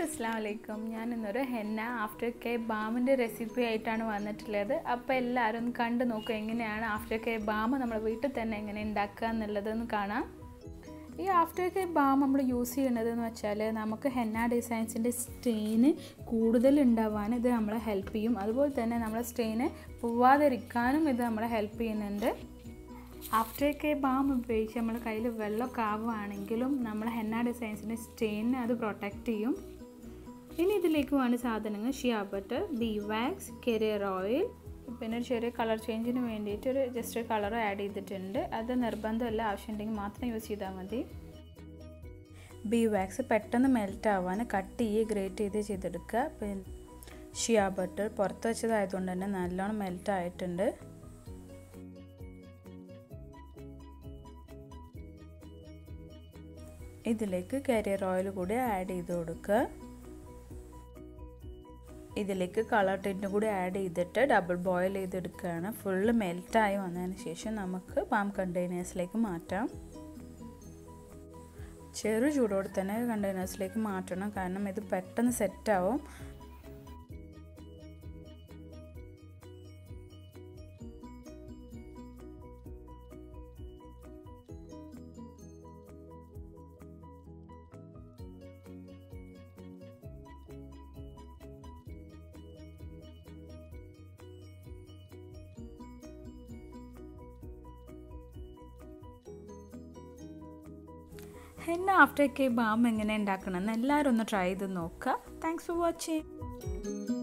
അസ്സാം വലൈക്കും ഞാൻ ഇന്നൊരു ഹെന്ന ആഫ്റ്റർ കെ ബാമിൻ്റെ റെസിപ്പി ആയിട്ടാണ് വന്നിട്ടുള്ളത് അപ്പോൾ എല്ലാവരും ഒന്ന് കണ്ടു നോക്കുക എങ്ങനെയാണ് ആഫ്റ്റർ കെ ബാം നമ്മൾ വീട്ടിൽ തന്നെ എങ്ങനെ ഉണ്ടാക്കുക എന്നുള്ളതെന്ന് കാണാം ഈ ആഫ്റ്റർ കെ ബാം നമ്മൾ യൂസ് ചെയ്യണതെന്ന് വെച്ചാൽ നമുക്ക് ഹെന്ന ഡിസൈൻസിൻ്റെ സ്റ്റെയിന് കൂടുതൽ ഉണ്ടാവാൻ ഇത് നമ്മളെ ഹെൽപ്പ് ചെയ്യും അതുപോലെ തന്നെ നമ്മളെ സ്റ്റെയിന് പോവാതിരിക്കാനും ഇത് നമ്മളെ ഹെൽപ്പ് ചെയ്യുന്നുണ്ട് ആഫ്റ്റർ കെ ബാം ഉപയോഗിച്ച് നമ്മൾ കയ്യിൽ വെള്ളമൊക്കെ ആവുകയാണെങ്കിലും നമ്മൾ ഹെന്ന ഡിസൈൻസിൻ്റെ സ്റ്റെയിനെ അത് പ്രൊട്ടക്റ്റ് ചെയ്യും ഇനി ഇതിലേക്ക് വേണ്ട സാധനങ്ങൾ shea butter beeswax carrier oil പിന്നെ ഒരു ചെറിയ കളർ ചേഞ്ചിന് വേണ്ടിയിട്ട് ഒരു ജസ്റ്റ് കളർ ആഡ് ചെയ്തിട്ടുണ്ട് അത് നിർബന്ധമല്ല ആവശ്യമുണ്ടെങ്കിൽ മാത്രം യൂസ് ചെയ്താൽ മതി ബി വാക്സ് പെട്ടെന്ന് മെൽറ്റ് ആവാൻ കട്ട് ചെയ്ത് ഗ്രേറ്റ് ചെയ്ത് ചെയ്തെടുക്കുക പിന്നെ ഷിയ ബട്ടർ പുറത്ത് വെച്ചതായതുകൊണ്ട് തന്നെ നല്ലോണം മെൽറ്റ് ആയിട്ടുണ്ട് ഇതിലേക്ക് കരിയർ ഓയിൽ കൂടി ആഡ് ചെയ്ത് കൊടുക്കുക ഇതിലേക്ക് കളർ ടിൻറ്റും കൂടി ആഡ് ചെയ്തിട്ട് ഡബിൾ ബോയിൽ ചെയ്തെടുക്കുകയാണ് ഫുള്ള് മെൽറ്റായി വന്നതിന് ശേഷം നമുക്ക് പാം കണ്ടെയ്നേഴ്സിലേക്ക് മാറ്റാം ചെറു ചൂടോടെ തന്നെ കണ്ടെയ്നേഴ്സിലേക്ക് മാറ്റണം കാരണം ഇത് പെട്ടെന്ന് സെറ്റാവും ഹെന്ന ആഫ്റ്റർ കെ ബാം എങ്ങനെ ഉണ്ടാക്കണമെന്ന് എല്ലാവരും ഒന്ന് ട്രൈ ചെയ്ത് നോക്കുക താങ്ക്സ് ഫോർ വാച്ചിങ്